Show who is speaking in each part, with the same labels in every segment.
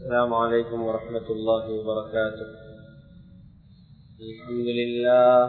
Speaker 1: السلام عليكم ورحمة الله وبركاته الحمد لله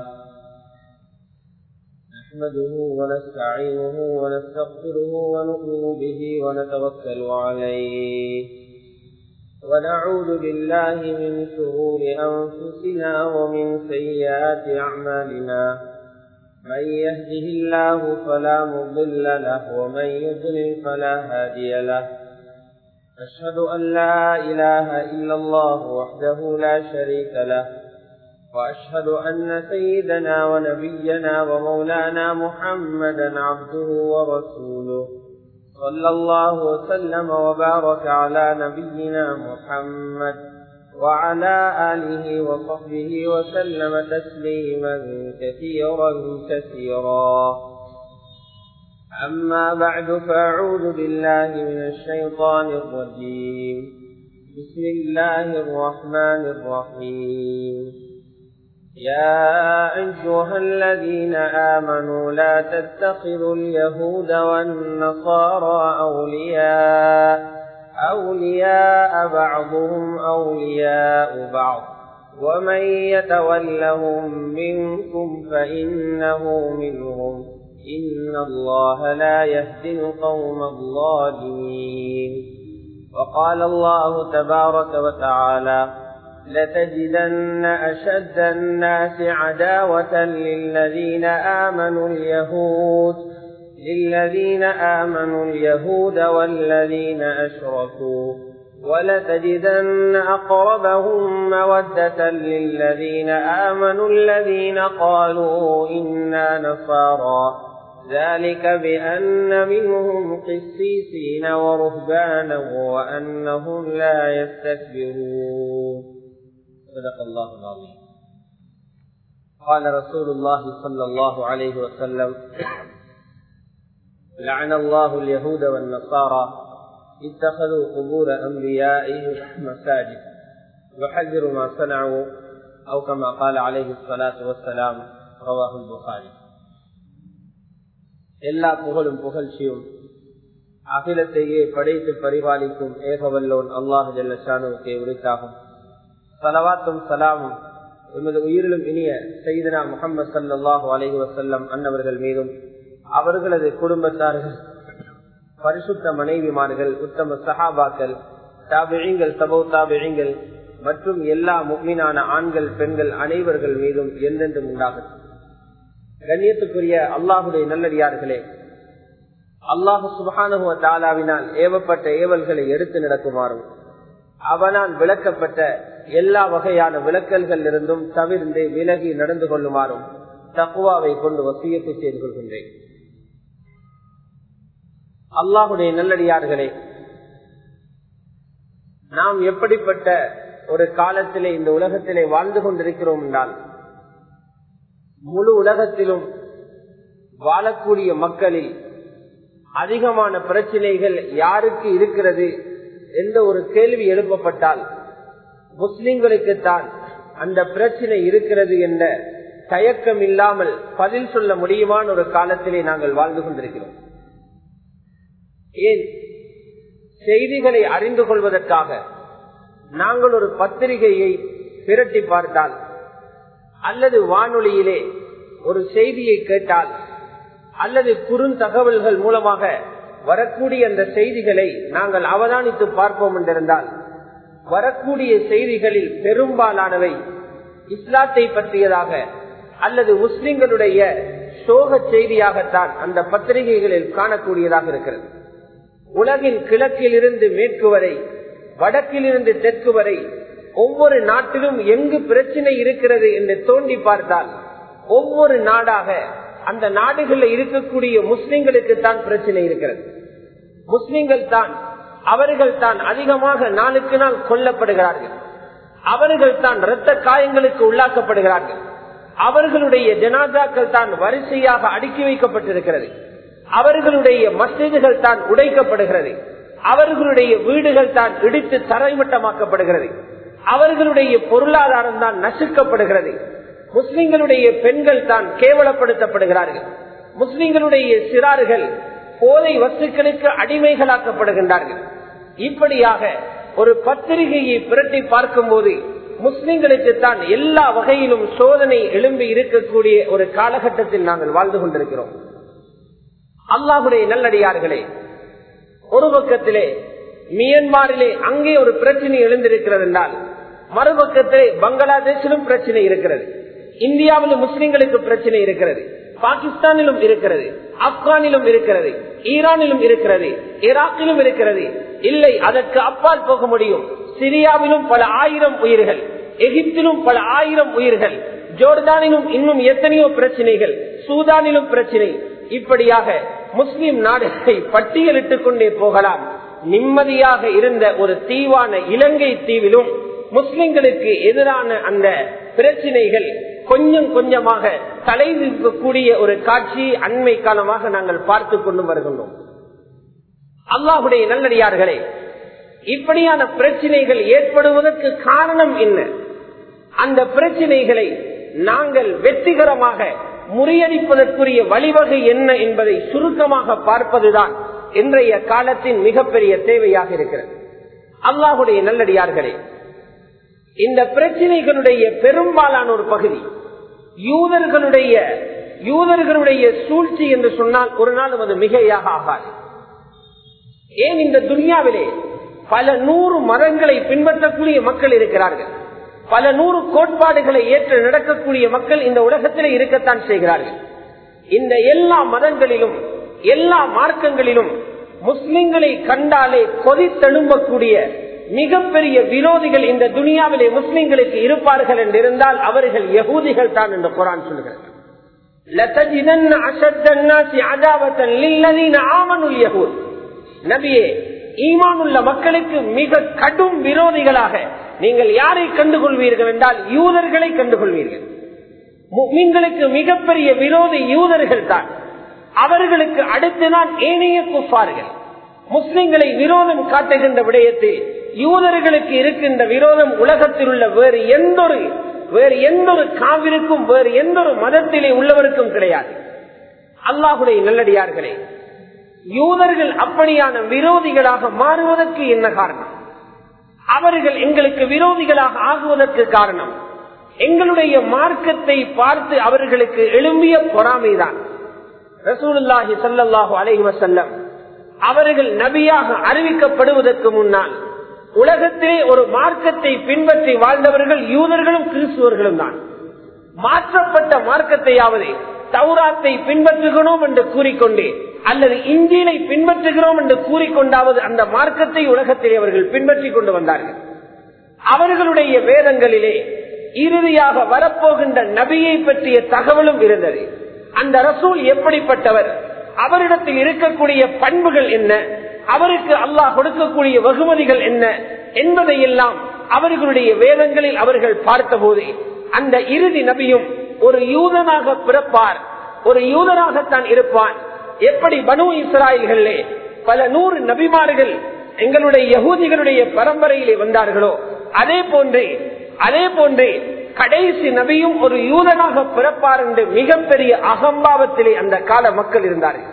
Speaker 1: نحمده ونستعينه ونستغفره ونؤمن به ونتوكل عليه ونعوذ بالله من شرور أنفسنا ومن سيئات أعمالنا من يهده الله فلا مضل له ومن يضلل فلا هادي له أشهد أن لا إله إلا الله وحده لا شريك له وأشهد أن سيدنا ونبينا ومولانا محمدا عبده ورسوله صلى الله وسلم وبارك على نبينا محمد وعلى آله وصحبه وسلم تسليما كثيرا كثيرا أما بعد فأعوذ بالله من الشيطان الرجيم بسم الله الرحمن الرحيم يا أيها الذين آمنوا لا تتخذوا اليهود والنصارى أولياء أولياء بعضهم أولياء بعض ومن يتولهم منكم فإنه منهم إن الله لا يهدي القوم الظالمين وقال الله تبارك وتعالى لتجدن أشد الناس عداوة للذين آمنوا اليهود للذين آمنوا اليهود والذين أشركوا ولتجدن أقربهم مودة للذين آمنوا الذين قالوا إنا نصارى ذلك بأن منهم قسيسين ورهبانا وأنهم لا يستكبرون صدق الله العظيم قال رسول الله صلى الله عليه وسلم لعن الله اليهود والنصارى اتخذوا قبور أنبيائهم مساجد يحذر ما صنعوا أو كما قال عليه الصلاة والسلام رواه البخاري எல்லா புகழும் புகழ்ச்சியும் அகிலத்தையே படைத்து பரிபாலிக்கும் ஏகவல்லோன் அல்லாஹு ஜல்லஷானுக்கே உரித்தாகும் சலவாத்தும் சலாமும் எமது உயிரிலும் இனிய செய்தனா முகமது சல்லாஹூ அலஹி வசல்லம் அன்னவர்கள் மீதும் அவர்களது குடும்பத்தார்கள் பரிசுத்த மனைவிமார்கள் உத்தம சஹாபாக்கள் தாபிழிங்கள் சபோ தாபிழிங்கள் மற்றும் எல்லா முக்மீனான ஆண்கள் பெண்கள் அனைவர்கள் மீதும் என்றென்றும் உண்டாகட்டும் கண்ணியத்துக்குரிய அல்லாஹுடைய நல்லடியார்களே அல்லாஹு சுபானுவ தாலாவினால் ஏவப்பட்ட ஏவல்களை எடுத்து நடக்குமாறும் அவனால் விளக்கப்பட்ட எல்லா வகையான விளக்கல்கள் இருந்தும் தவிர்ந்து விலகி நடந்து கொள்ளுமாறும் தக்குவாவை கொண்டு வசியத்தை செய்து கொள்கின்றேன் அல்லாஹுடைய நல்லடியார்களே நாம் எப்படிப்பட்ட ஒரு காலத்திலே இந்த உலகத்திலே வாழ்ந்து கொண்டிருக்கிறோம் என்றால் முழு உலகத்திலும் வாழக்கூடிய மக்களில் அதிகமான பிரச்சனைகள் யாருக்கு இருக்கிறது என்ற ஒரு கேள்வி எழுப்பப்பட்டால் முஸ்லிம்களுக்குத்தான் அந்த பிரச்சனை இருக்கிறது என்ற தயக்கம் இல்லாமல் பதில் சொல்ல முடியுமான ஒரு காலத்திலே நாங்கள் வாழ்ந்து கொண்டிருக்கிறோம் ஏன் செய்திகளை அறிந்து கொள்வதற்காக நாங்கள் ஒரு பத்திரிகையை திரட்டி பார்த்தால் அல்லது வானொலியிலே ஒரு செய்தியை கேட்டால் அல்லது குறுந்தகவல்கள் மூலமாக வரக்கூடிய அந்த செய்திகளை நாங்கள் அவதானித்து பார்ப்போம் என்றிருந்தால் வரக்கூடிய செய்திகளில் பெரும்பாலானவை இஸ்லாத்தை பற்றியதாக அல்லது முஸ்லிம்களுடைய சோக செய்தியாகத்தான் அந்த பத்திரிகைகளில் காணக்கூடியதாக இருக்கிறது உலகின் கிழக்கில் இருந்து மேற்கு வரை வடக்கிலிருந்து தெற்கு வரை ஒவ்வொரு நாட்டிலும் எங்கு பிரச்சனை இருக்கிறது என்று தோண்டி பார்த்தால் ஒவ்வொரு நாடாக அந்த நாடுகளில் இருக்கக்கூடிய முஸ்லிம்களுக்கு தான் பிரச்சனை இருக்கிறது முஸ்லிம்கள் தான் அவர்கள் தான் அதிகமாக நாளுக்கு நாள் கொல்லப்படுகிறார்கள் அவர்கள் தான் இரத்த காயங்களுக்கு உள்ளாக்கப்படுகிறார்கள் அவர்களுடைய ஜனாதாக்கள் தான் வரிசையாக அடுக்கி வைக்கப்பட்டிருக்கிறது அவர்களுடைய மசிதுகள் தான் உடைக்கப்படுகிறது அவர்களுடைய வீடுகள் தான் இடித்து தரைமட்டமாக்கப்படுகிறது அவர்களுடைய பொருளாதாரம் தான் நசுக்கப்படுகிறது முஸ்லிம்களுடைய பெண்கள் தான் கேவலப்படுத்தப்படுகிறார்கள் முஸ்லிம்களுடைய சிறார்கள் போதை வஸ்துக்களுக்கு அடிமைகளாக்கப்படுகின்றார்கள் இப்படியாக ஒரு பத்திரிகையை புரட்டி பார்க்கும் போது முஸ்லிம்களுக்கு தான் எல்லா வகையிலும் சோதனை எழும்பி இருக்கக்கூடிய ஒரு காலகட்டத்தில் நாங்கள் வாழ்ந்து கொண்டிருக்கிறோம் அல்லாஹுடைய நல்லடியார்களே ஒரு பக்கத்திலே மியன்மாரிலே அங்கே ஒரு பிரச்சனை எழுந்திருக்கிறது என்றால் மறுபக்கத்திலே பங்களாதேஷிலும் பிரச்சனை இருக்கிறது இந்தியாவிலும் முஸ்லிம்களுக்கு பிரச்சனை இருக்கிறது பாகிஸ்தானிலும் இருக்கிறது ஆப்கானிலும் இருக்கிறது ஈரானிலும் இருக்கிறது ஈராக்கிலும் இருக்கிறது இல்லை அதற்கு அப்பால் போக முடியும் சிரியாவிலும் பல ஆயிரம் உயிர்கள் எகிப்திலும் பல ஆயிரம் உயிர்கள் ஜோர்தானிலும் இன்னும் எத்தனையோ பிரச்சனைகள் சூதானிலும் பிரச்சனை இப்படியாக முஸ்லிம் நாடுகளை பட்டியலிட்டுக் கொண்டே போகலாம் நிம்மதியாக இருந்த ஒரு தீவான இலங்கை தீவிலும் முஸ்லிம்களுக்கு எதிரான அந்த பிரச்சனைகள் கொஞ்சம் கொஞ்சமாக தலை நிற்கக்கூடிய ஒரு காட்சி அண்மை காலமாக நாங்கள் பார்த்து கொண்டு வருகின்றோம் அல்லாஹுடைய நல்லடியார்களே இப்படியான பிரச்சனைகள் ஏற்படுவதற்கு காரணம் என்ன அந்த பிரச்சனைகளை நாங்கள் வெற்றிகரமாக முறியடிப்பதற்குரிய வழிவகை என்ன என்பதை சுருக்கமாக பார்ப்பதுதான் இன்றைய காலத்தின் மிகப்பெரிய தேவையாக இருக்கிறது அல்லாஹுடைய நல்லடியார்களே இந்த பிரச்சனைகளுடைய பெரும்பாலான ஒரு பகுதி யூதர்களுடைய யூதர்களுடைய சூழ்ச்சி என்று சொன்னால் ஒரு நாள் அது மிகையாக ஆகாது ஏன் இந்த துனியாவிலே பல நூறு மதங்களை பின்பற்றக்கூடிய மக்கள் இருக்கிறார்கள் பல நூறு கோட்பாடுகளை ஏற்று நடக்கக்கூடிய மக்கள் இந்த உலகத்திலே இருக்கத்தான் செய்கிறார்கள் இந்த எல்லா மதங்களிலும் எல்லா மார்க்கங்களிலும் முஸ்லிம்களை கண்டாலே கொதித்தெழும்பக்கூடிய மிகப்பெரிய விரோதிகள் இந்த துனியாவிலே முஸ்லிம்களுக்கு இருப்பார்கள் என்று இருந்தால் அவர்கள் யகூதிகள் தான் என்று குரான் சொல்கிறது நபியே ஈமானுள்ள மக்களுக்கு மிக கடும் விரோதிகளாக நீங்கள் யாரை கண்டுகொள்வீர்கள் என்றால் யூதர்களை கண்டுகொள்வீர்கள் மீன்களுக்கு மிகப்பெரிய விரோதி யூதர்கள் தான் அவர்களுக்கு அடுத்துதான் ஏனைய குப்பார்கள் முஸ்லிம்களை விரோதம் காட்டுகின்ற விடயத்தில் யூதர்களுக்கு இருக்கின்ற விரோதம் உலகத்தில் உள்ள வேறு எந்த ஒரு வேறு எந்த ஒரு காவிற்கும் வேறு எந்த ஒரு மதத்திலே உள்ளவருக்கும் கிடையாது அல்லாஹுடைய நல்லடியார்களே யூதர்கள் அப்படியான விரோதிகளாக மாறுவதற்கு என்ன காரணம் அவர்கள் எங்களுக்கு விரோதிகளாக ஆகுவதற்கு காரணம் எங்களுடைய மார்க்கத்தை பார்த்து அவர்களுக்கு எழும்பிய பொறாமைதான் ரசூலுல்லாஹி சல்லாஹூ அலைஹி வசல்லம் அவர்கள் நபியாக அறிவிக்கப்படுவதற்கு முன்னால் உலகத்திலே ஒரு மார்க்கத்தை பின்பற்றி வாழ்ந்தவர்கள் யூதர்களும் கிறிஸ்துவர்களும் தான் மாற்றப்பட்ட மார்க்கத்தையாவது தௌராத்தை பின்பற்றுகிறோம் என்று கூறிக்கொண்டே அல்லது இந்தியனை பின்பற்றுகிறோம் என்று கூறிக்கொண்டாவது அந்த மார்க்கத்தை உலகத்திலே அவர்கள் பின்பற்றி கொண்டு வந்தார்கள் அவர்களுடைய வேதங்களிலே இறுதியாக வரப்போகின்ற நபியை பற்றிய தகவலும் இருந்தது அந்த ரசூல் எப்படிப்பட்டவர் அவரிடத்தில் இருக்கக்கூடிய பண்புகள் என்ன அவருக்கு அல்லாஹ் கொடுக்கக்கூடிய வெகுமதிகள் என்ன என்பதை எல்லாம் அவர்களுடைய வேதங்களில் அவர்கள் பார்த்தபோது அந்த இறுதி நபியும் ஒரு யூதனாக பிறப்பார் ஒரு யூதனாகத்தான் இருப்பான் எப்படி பனு இஸ்ராயல்களே பல நூறு நபிமார்கள் எங்களுடைய யகூதிகளுடைய பரம்பரையிலே வந்தார்களோ அதே போன்று அதே போன்று கடைசி நபியும் ஒரு யூதனாக பிறப்பார் என்று மிகப்பெரிய அகம்பாவத்திலே அந்த கால மக்கள் இருந்தார்கள்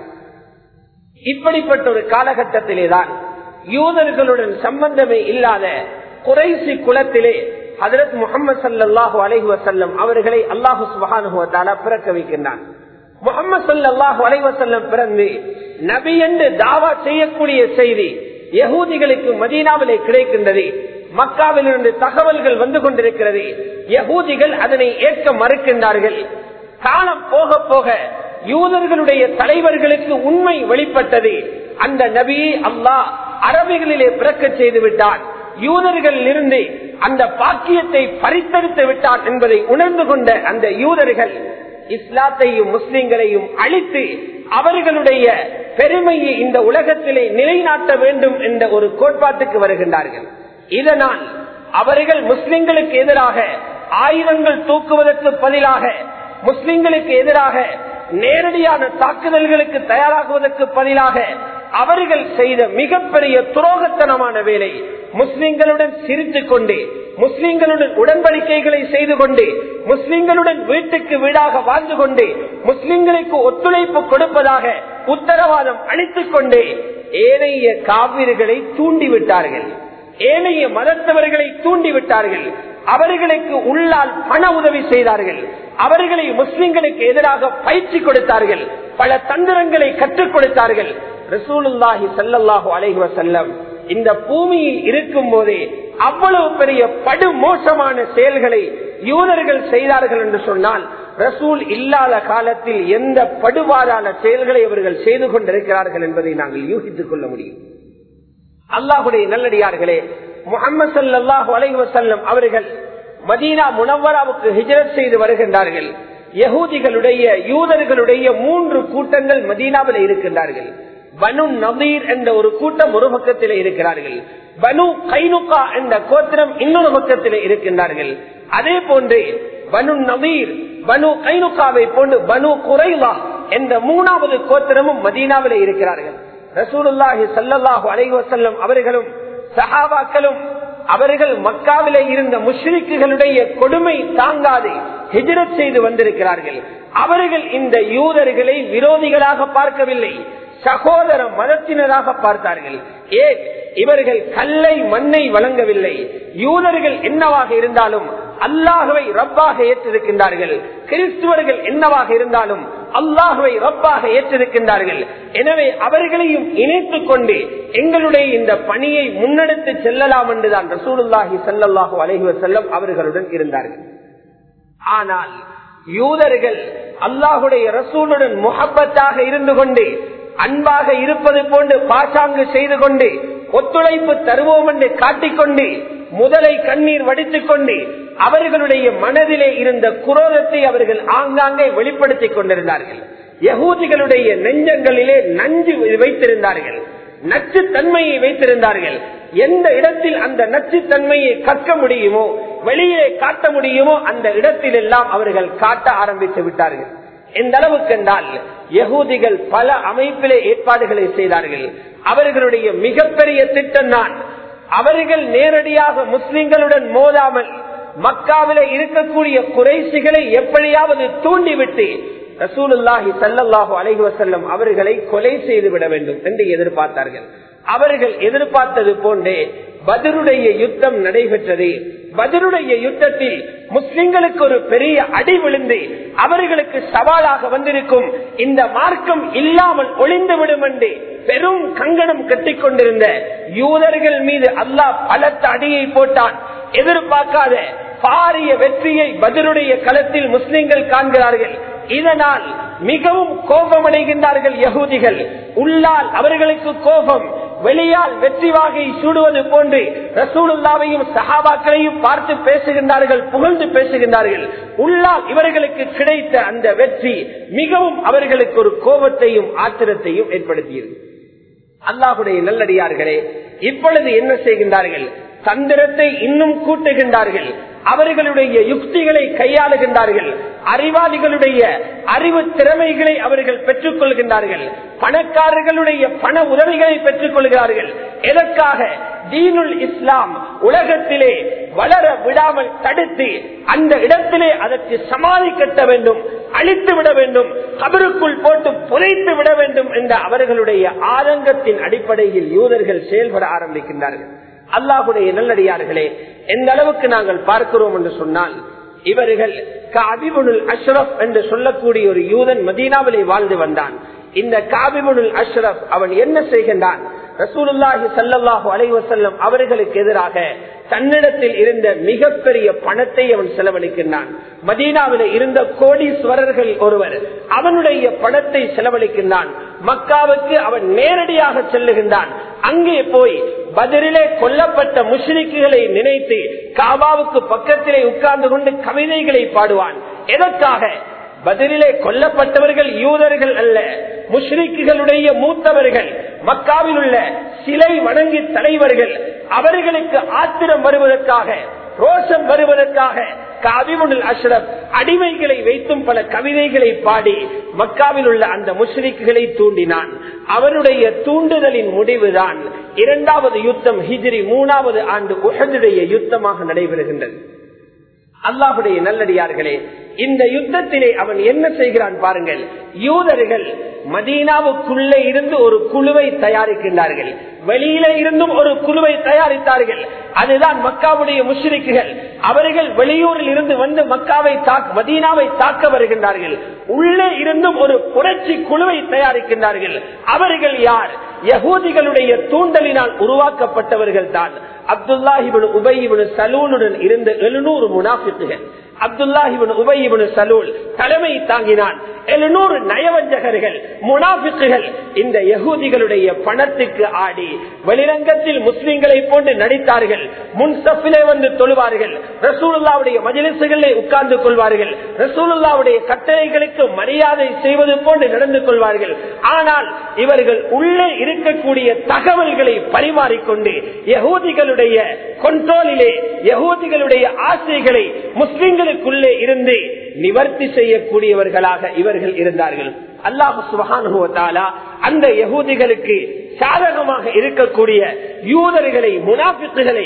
Speaker 1: இப்படிப்பட்ட ஒரு காலகட்டத்திலேதான் யூதர்களுடன் சம்பந்தமே இல்லாத குறைசி குலத்திலே ஹதரத் முகமது சல்லாஹூ அலைஹு வசல்லம் அவர்களை அல்லாஹு சுபானுவத்தால பிறக்க வைக்கின்றான் முகமது சல்லாஹூ அலைஹி வசல்லம் பிறந்து நபி என்று தாவா செய்யக்கூடிய செய்தி யகூதிகளுக்கு மதீனாவிலே கிடைக்கின்றது மக்காவிலிருந்து தகவல்கள் வந்து கொண்டிருக்கிறது யகூதிகள் அதனை ஏற்க மறுக்கின்றார்கள் காலம் போக போக யூதர்களுடைய தலைவர்களுக்கு உண்மை வெளிப்பட்டது அந்த நபியை அல்லாஹ் அரபிகளிலே பிறக்க செய்து விட்டான் யூதர்களில் இருந்து அந்த பாக்கியத்தை பறித்தெடுத்து விட்டான் என்பதை உணர்ந்து கொண்ட அந்த யூதர்கள் இஸ்லாத்தையும் முஸ்லிம்களையும் அழித்து அவர்களுடைய பெருமையை இந்த உலகத்திலே நிலைநாட்ட வேண்டும் என்ற ஒரு கோட்பாட்டுக்கு வருகின்றார்கள் இதனால் அவர்கள் முஸ்லிம்களுக்கு எதிராக ஆயுதங்கள் தூக்குவதற்கு பதிலாக முஸ்லிம்களுக்கு எதிராக நேரடியான தாக்குதல்களுக்கு தயாராகுவதற்கு பதிலாக அவர்கள் செய்த மிகப்பெரிய துரோகத்தனமான வேலை முஸ்லிம்களுடன் சிரித்துக் கொண்டு முஸ்லிம்களுடன் உடன்படிக்கைகளை செய்து கொண்டு முஸ்லிம்களுடன் வீட்டுக்கு வீடாக வாழ்ந்து கொண்டு முஸ்லிம்களுக்கு ஒத்துழைப்பு கொடுப்பதாக உத்தரவாதம் அளித்துக் கொண்டு ஏனைய காவிர்களை தூண்டிவிட்டார்கள்
Speaker 2: ஏனைய மதத்தவர்களை தூண்டிவிட்டார்கள் அவர்களுக்கு உள்ளால் பண உதவி செய்தார்கள் அவர்களை முஸ்லிம்களுக்கு எதிராக பயிற்சி கொடுத்தார்கள் பல தந்திரங்களை கற்றுக் கொடுத்தார்கள் ரசூலுல்லாஹி சல்லல்லாஹு அலைஹி வஸல்லம் இந்த பூமியில் இருக்கும் போதே அவ்வளவு பெரிய படு மோசமான செயல்களை யூதர்கள் செய்தார்கள் என்று சொன்னால் ரசூல் இல்லாத காலத்தில் எந்த படுபாடான செயல்களை அவர்கள் செய்து கொண்டிருக்கிறார்கள் என்பதை நாங்கள் யூகித்துக் கொள்ள முடியும் அல்லாஹுடைய நல்லடியார்களே முகமது சல்லாஹூ அலைஹி வஸல்லம் அவர்கள் மதீனா முனவராவுக்கு ஹிஜரத் செய்து வருகின்றார்கள் யகூதிகளுடைய யூதர்களுடைய மூன்று கூட்டங்கள் மதீனாவில் இருக்கின்றார்கள் பனு நபீர் என்ற ஒரு கூட்டம் ஒரு பக்கத்தில் இருக்கிறார்கள் பனு கைனுகா என்ற கோத்திரம் இன்னொரு பக்கத்தில் இருக்கின்றார்கள் அதே போன்று பனு நபீர் பனு கைனுகாவை போன்று பனு குறைவா என்ற மூணாவது கோத்திரமும் மதீனாவில் இருக்கிறார்கள் ரசூலுல்லாஹி சல்லல்லாஹு அலைஹி வஸல்லம் அவர்களும் சஹாபாக்களும் அவர்கள் மக்காவிலே இருந்த முஷ்ரிக்குகளுடைய கொடுமை தாங்காது ஹிஜரத் செய்து வந்திருக்கிறார்கள் அவர்கள் இந்த யூதர்களை விரோதிகளாக பார்க்கவில்லை சகோதர மதத்தினராக பார்த்தார்கள் ஏ இவர்கள் கல்லை மண்ணை வழங்கவில்லை யூதர்கள் என்னவாக இருந்தாலும் அல்லாஹுவை ரப்பாக ஏற்றிருக்கின்றார்கள் கிறிஸ்துவர்கள் என்னவாக இருந்தாலும் அல்லாஹுவை ரப்பாக ஏற்றிருக்கின்றார்கள் எனவே அவர்களையும் இணைத்துக் கொண்டு எங்களுடைய இந்த பணியை முன்னெடுத்து செல்லலாம் என்றுதான் ரசூலுல்லாஹி சல்லாஹூ அலஹி செல்லம் அவர்களுடன் இருந்தார்கள் ஆனால் யூதர்கள் அல்லாஹுடைய ரசூலுடன் முகப்பத்தாக இருந்து கொண்டு அன்பாக இருப்பது போன்று பாசாங்கு செய்து கொண்டு ஒத்துழைப்பு தருவோம் என்று காட்டிக்கொண்டு முதலை கண்ணீர் வடித்துக் கொண்டு அவர்களுடைய மனதிலே இருந்த குரோதத்தை அவர்கள் ஆங்காங்கே வெளிப்படுத்திக் கொண்டிருந்தார்கள் யகூதிகளுடைய நெஞ்சங்களிலே நஞ்சு வைத்திருந்தார்கள் நச்சுத்தன்மையை வைத்திருந்தார்கள் எந்த இடத்தில் அந்த நச்சுத்தன்மையை கற்க முடியுமோ வெளியே காட்ட முடியுமோ அந்த இடத்தில் எல்லாம் அவர்கள் காட்ட ஆரம்பித்து விட்டார்கள் எந்த அளவுக்கு என்றால் யகூதிகள் பல அமைப்பிலே ஏற்பாடுகளை செய்தார்கள் அவர்களுடைய மிகப்பெரிய திட்டம் தான் அவர்கள் நேரடியாக முஸ்லிம்களுடன் மோதாமல் மக்காவில இருக்கக்கூடிய குறைசிகளை எப்படியாவது தூண்டிவிட்டு ரசூலுல்லாஹி சல்லாஹூ அலைஹி வசல்லம் அவர்களை கொலை செய்து விட வேண்டும் என்று எதிர்பார்த்தார்கள் அவர்கள் எதிர்பார்த்தது போன்றே பதிலுடைய யுத்தம் நடைபெற்றது பதிலுடைய யுத்தத்தில் முஸ்லிம்களுக்கு ஒரு பெரிய அடி விழுந்து அவர்களுக்கு சவாலாக வந்திருக்கும் இந்த மார்க்கம் இல்லாமல் ஒளிந்து விடும் என்று பெரும் கங்கணம் கட்டிக் கொண்டிருந்த யூதர்கள் மீது அல்லாஹ் பலத்த அடியை போட்டான் எதிர்பார்க்காத பாரிய வெற்றியை பதிலுடைய களத்தில் முஸ்லிம்கள் காண்கிறார்கள் இதனால் மிகவும் கோபமடைகின்றார்கள் யகூதிகள் உள்ளால் அவர்களுக்கு கோபம் வெளியால் வெற்றி வாகை சூடுவது போன்று ரசூலுல்லாவையும் சஹாபாக்களையும் பார்த்து பேசுகின்றார்கள் புகழ்ந்து பேசுகின்றார்கள் உள்ளால் இவர்களுக்கு கிடைத்த அந்த வெற்றி மிகவும் அவர்களுக்கு ஒரு கோபத்தையும் ஆத்திரத்தையும் ஏற்படுத்தியது அல்லாஹுடைய நல்லடியார்களே இப்பொழுது என்ன செய்கின்றார்கள் தந்திரத்தை இன்னும் கூட்டுகின்றார்கள் அவர்களுடைய யுக்திகளை கையாளுகின்றார்கள் அறிவாளிகளுடைய அறிவு திறமைகளை அவர்கள் பெற்றுக் கொள்கின்றார்கள் பணக்காரர்களுடைய பண உதவிகளை பெற்றுக் கொள்கிறார்கள் எதற்காக தீனுல் இஸ்லாம் உலகத்திலே வளர விடாமல் தடுத்து அந்த இடத்திலே அதற்கு சமாளி கட்ட வேண்டும் அழித்து விட வேண்டும் கபருக்குள் போட்டு புதைத்து விட வேண்டும் என்ற அவர்களுடைய ஆதங்கத்தின் அடிப்படையில் யூதர்கள் செயல்பட ஆரம்பிக்கின்றார்கள் அல்லாஹுடைய நல்லடியார்களே எந்த அளவுக்கு நாங்கள் பார்க்கிறோம் என்று சொன்னால் இவர்கள் காபிபுனுல் அஷ்ரப் என்று சொல்லக்கூடிய ஒரு யூதன் மதீனாவிலே வாழ்ந்து வந்தான் இந்த காபிபுனுல் அஷ்ரப் அவன் என்ன செய்கின்றான் ரசூலுல்லாஹி சல்லாஹூ அலைவசல்லம் அவர்களுக்கு எதிராக தன்னிடத்தில் இருந்த மிகப்பெரிய பணத்தை அவன் செலவழிக்கின்றான் மதீனாவில் இருந்த கோடீஸ்வரர்கள் ஒருவர் அவனுடைய பணத்தை செலவழிக்கின்றான் மக்காவுக்கு அவன் நேரடியாக செல்லுகின்றான் அங்கே போய் பதிலே கொல்லப்பட்ட முஷ்ரிக்குகளை நினைத்து காபாவுக்கு பக்கத்திலே உட்கார்ந்து கொண்டு கவிதைகளை பாடுவான் எதற்காக பதிலே கொல்லப்பட்டவர்கள் யூதர்கள் அல்ல முஷ்ரிக்குகளுடைய மூத்தவர்கள் மக்காவில் உள்ள சிலை வணங்கி தலைவர்கள் அவர்களுக்கு ஆத்திரம் வருவதற்காக ரோஷம் வருவதற்காக காபிமுனில் அஷ்ரப் அடிமைகளை வைத்தும் பல கவிதைகளை பாடி மக்காவில் உள்ள அந்த முஷ்ரிக்குகளை தூண்டினான் அவனுடைய தூண்டுதலின் முடிவுதான் இரண்டாவது யுத்தம் ஹிஜ்ரி மூணாவது ஆண்டு உஹதுடைய யுத்தமாக நடைபெறுகின்றது அல்லாஹுடைய நல்லடியார்களே இந்த யுத்தத்திலே அவன் என்ன செய்கிறான் பாருங்கள் யூதர்கள் மதீனாவுக்குள்ளே இருந்து ஒரு குழுவை தயாரிக்கின்றார்கள் வெளியில இருந்தும் ஒரு குழுவை தயாரித்தார்கள் அதுதான் மக்காவுடைய முஷ்ரிக்குகள் அவர்கள் வெளியூரில் இருந்து வந்து மக்காவை மதீனாவை தாக்க வருகின்றார்கள் உள்ளே இருந்தும் ஒரு புரட்சி குழுவை தயாரிக்கின்றார்கள் அவர்கள் யார் யகூதிகளுடைய தூண்டலினால் உருவாக்கப்பட்டவர்கள் தான் அப்துல்லாஹிபின் உபயிபின் சலூனுடன் இருந்த எழுநூறு முனாஃபித்துகள் அப்துல்லாஹிபின் உபயிபின் சலூல் தலைமை தாங்கினான் எழுநூறு நயவஞ்சகர்கள் முனாபிக்குகள் இந்த யகூதிகளுடைய பணத்துக்கு ஆடி வெளிரங்கத்தில் முஸ்லிம்களை போன்று நடித்தார்கள் முன்சப்பிலே வந்து தொழுவார்கள் ரசூலுல்லாவுடைய மஜிலிசுகளிலே உட்கார்ந்து கொள்வார்கள் ரசூலுல்லாவுடைய கட்டளைகளுக்கு மரியாதை செய்வது போன்று நடந்து கொள்வார்கள் ஆனால் இவர்கள் உள்ளே இருக்கக்கூடிய தகவல்களை பரிமாறிக்கொண்டு யகூதிகளுடைய கொண்டோலிலே யகூதிகளுடைய ஆசைகளை முஸ்லிம்களுக்குள்ளே இருந்து நிவர்த்தி செய்யக்கூடியவர்களாக இவர்கள் இருந்தார்கள் அல்லாஹு சுபகானுவத்தாலா அந்த யகூதிகளுக்கு சாதகமாக இருக்கக்கூடிய யூதர்களை முனாபித்துகளை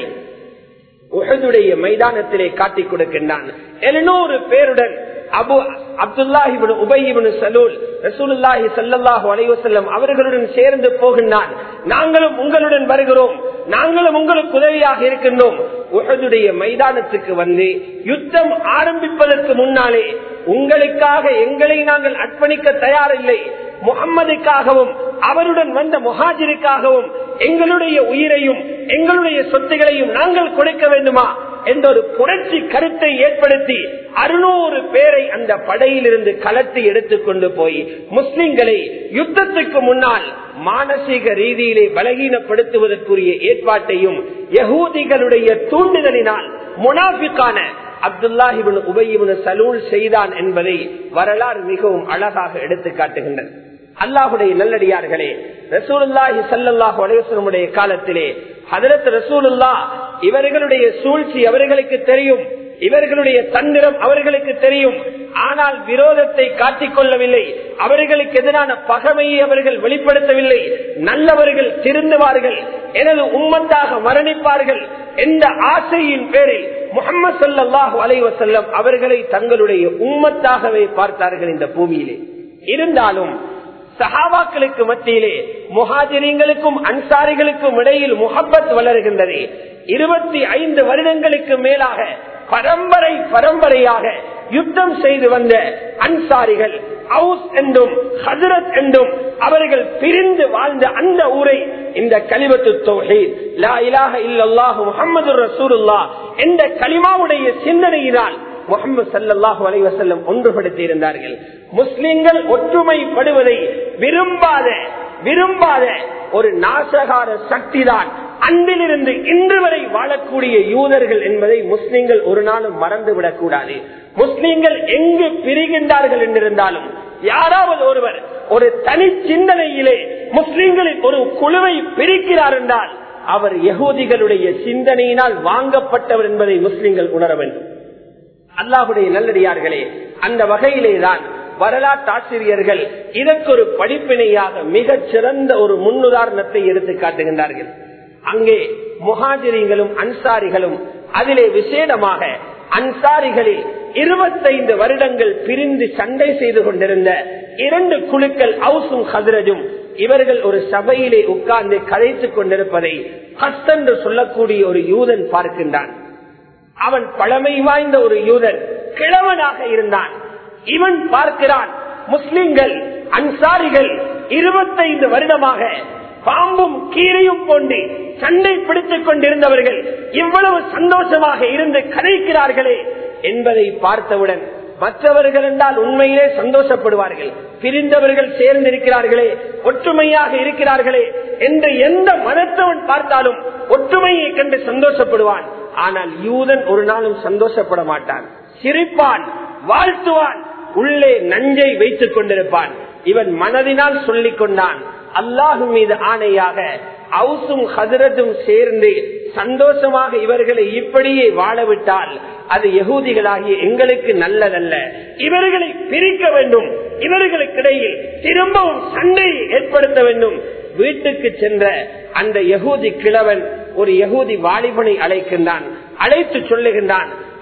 Speaker 2: உஹதுடைய மைதானத்திலே காட்டிக் கொடுக்கின்றான் எழுநூறு பேருடன் அபு அப்துல்லாஹிபின் உபயிபின் சலூல் ரசூலுல்லாஹி சல்லாஹூ அலைவசல்லம் அவர்களுடன் சேர்ந்து போகின்றான் நாங்களும் உங்களுடன் வருகிறோம் நாங்களும் உங்களுக்கு உதவியாக இருக்கின்றோம் உஹதுடைய மைதானத்துக்கு வந்து யுத்தம் ஆரம்பிப்பதற்கு முன்னாலே உங்களுக்காக எங்களை நாங்கள் அர்ப்பணிக்க தயாரில்லை முகம்மதுக்காகவும் அவருடன் வந்த முஹாஜிருக்காகவும் எங்களுடைய உயிரையும் எங்களுடைய சொத்துகளையும் நாங்கள் கொடுக்க வேண்டுமா என்ற ஒரு புரட்சி கருத்தை ஏற்படுத்தி அறுநூறு பேரை அந்த படையிலிருந்து கலத்தி எடுத்துக்கொண்டு போய் முஸ்லிம்களை யுத்தத்துக்கு முன்னால் மானசீக ரீதியிலே பலகீனப்படுத்துவதற்குரிய ஏற்பாட்டையும் யகூதிகளுடைய தூண்டுதலினால் முனாபிக்கான அப்துல்லாஹிபின் உபயிபின் சலூல் செய்தான் என்பதை வரலாறு மிகவும் அழகாக எடுத்து காட்டுகின்றன அல்லாஹுடைய நல்லடியார்களே ரசூலுல்லாஹி சல்லாஹு அலைவசனுடைய காலத்திலே ஹதரத் ரசூலுல்லா இவர்களுடைய சூழ்ச்சி அவர்களுக்கு தெரியும் இவர்களுடைய தந்திரம் அவர்களுக்கு தெரியும் ஆனால் விரோதத்தை காட்டிக் கொள்ளவில்லை அவர்களுக்கு எதிரான பகமையை அவர்கள் வெளிப்படுத்தவில்லை நல்லவர்கள் திருந்துவார்கள் எனது உம்மத்தாக மரணிப்பார்கள் எந்த ஆசையின் பேரில் முகமது சல்லாஹூ அலைவசல்லம் அவர்களை தங்களுடைய உம்மத்தாகவே பார்த்தார்கள் இந்த பூமியிலே இருந்தாலும் சஹாபாக்களுக்கு மத்தியிலே முஹாஜிரிங்களுக்கும் அன்சாரிகளுக்கும் இடையில் முகப்பத் வளர்கின்றது இருபத்தி ஐந்து வருடங்களுக்கு மேலாக பரம்பரை பரம்பரையாக யுத்தம் செய்து வந்த அன்சாரிகள் ஹவுஸ் என்றும் ஹசரத் என்றும் அவர்கள் பிரிந்து வாழ்ந்த அந்த ஊரை இந்த கலிமத்து தோஹீத் லா இலாஹ இல்லல்லாஹு முஹம்மது ரசூலுல்லா என்ற கலிமாவுடைய சிந்தனையினால் முகமது சல்லாஹு அலைவசல்லம் ஒன்றுபடுத்தி இருந்தார்கள் முஸ்லிம்கள் ஒற்றுமைப்படுவதை விரும்பாத விரும்பாத ஒரு நாசகார சக்தி தான் அன்றிலிருந்து இன்று வரை வாழக்கூடிய யூதர்கள் என்பதை முஸ்லிம்கள் ஒரு நாளும் மறந்துவிடக் கூடாது முஸ்லிம்கள் எங்கு பிரிகின்றார்கள் என்றிருந்தாலும் யாராவது ஒருவர் ஒரு தனி சிந்தனையிலே முஸ்லிம்களின் ஒரு குழுவை பிரிக்கிறார் என்றால் அவர் யகூதிகளுடைய சிந்தனையினால் வாங்கப்பட்டவர் என்பதை முஸ்லிம்கள் உணர வேண்டும் அல்லாஹுடைய நல்லடியார்களே அந்த வகையிலே தான் வரலாற்று ஆசிரியர்கள் இதற்கு ஒரு படிப்பினையாக மிகச் சிறந்த ஒரு முன்னுதாரணத்தை எடுத்து காட்டுகின்றார்கள் அங்கே முஹாஜிரிகளும் அன்சாரிகளும் அதிலே விசேடமாக அன்சாரிகளில் இருபத்தைந்து வருடங்கள் பிரிந்து சண்டை செய்து கொண்டிருந்த இரண்டு குழுக்கள் அவுசும் ஹதரஜும் இவர்கள் ஒரு சபையிலே உட்கார்ந்து கதைத்துக் கொண்டிருப்பதை ஹஸ் என்று சொல்லக்கூடிய ஒரு யூதன் பார்க்கின்றான் அவன் பழமை வாய்ந்த ஒரு யூதன் கிழவனாக இருந்தான் இவன் பார்க்கிறான் முஸ்லிம்கள் அன்சாரிகள் இருபத்தைந்து வருடமாக பாம்பும் கீரையும் கொண்டு சண்டை பிடித்துக் கொண்டிருந்தவர்கள் இவ்வளவு சந்தோஷமாக இருந்து கதைக்கிறார்களே என்பதை பார்த்தவுடன் மற்றவர்கள் என்றால் உண்மையிலே சந்தோஷப்படுவார்கள் பிரிந்தவர்கள் சேர்ந்திருக்கிறார்களே ஒற்றுமையாக இருக்கிறார்களே என்று எந்த மதத்தவன் பார்த்தாலும் ஒற்றுமையை கண்டு சந்தோஷப்படுவான் ஆனால் யூதன் ஒரு நாளும் சந்தோஷப்பட மாட்டான் சிரிப்பான் வாழ்த்துவான் உள்ளே நஞ்சை வைத்துக் கொண்டிருப்பான் இவன் மனதினால் சொல்லிக் கொண்டான் அல்லாஹு மீது ஆணையாக அவுசும் ஹதரத்தும் சேர்ந்து சந்தோஷமாக இவர்களை இப்படியே வாழவிட்டால் அது யகூதிகளாகிய எங்களுக்கு நல்லதல்ல இவர்களை பிரிக்க வேண்டும் இவர்களுக்கிடையில் திரும்பவும் சண்டையை ஏற்படுத்த வேண்டும் வீட்டுக்கு சென்ற அந்த யகூதி கிழவன் ஒரு யகூதி வாலிபனை அழைக்கின்றான் அழைத்து சொல்லுகின்றான்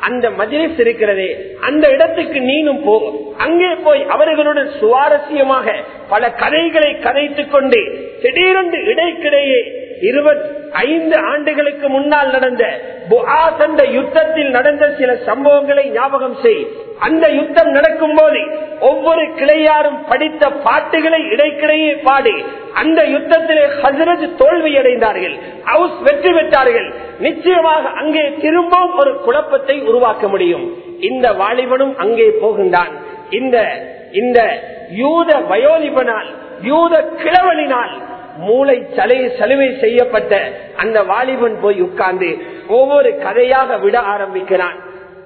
Speaker 2: அந்த மஜிலிஸ் இருக்கிறதே அந்த இடத்துக்கு நீனும் போ அங்கே போய் அவர்களுடன் சுவாரஸ்யமாக பல கதைகளை கதைத்துக் கொண்டு திடீரென்று இடைக்கிடையே இருபத்தி ஐந்து ஆண்டுகளுக்கு முன்னால் நடந்த புஆசண்ட யுத்தத்தில் நடந்த சில சம்பவங்களை ஞாபகம் செய் அந்த யுத்தம் நடக்கும் போது ஒவ்வொரு கிளையாரும் படித்த பாட்டுகளை இடைக்கிடையே பாடி அந்த யுத்தத்திலே ஹசரத் தோல்வி அடைந்தார்கள் ஹவுஸ் வெற்றி பெற்றார்கள் நிச்சயமாக அங்கே திரும்பவும் ஒரு குழப்பத்தை உருவாக்க முடியும் இந்த வாலிபனும் அங்கே போகின்றான் இந்த இந்த யூத வயோதிபனால் யூத கிழவனினால் மூளை சலை சலுவை செய்யப்பட்ட அந்த வாலிபன் போய் உட்கார்ந்து ஒவ்வொரு கதையாக விட ஆரம்பிக்கிறான்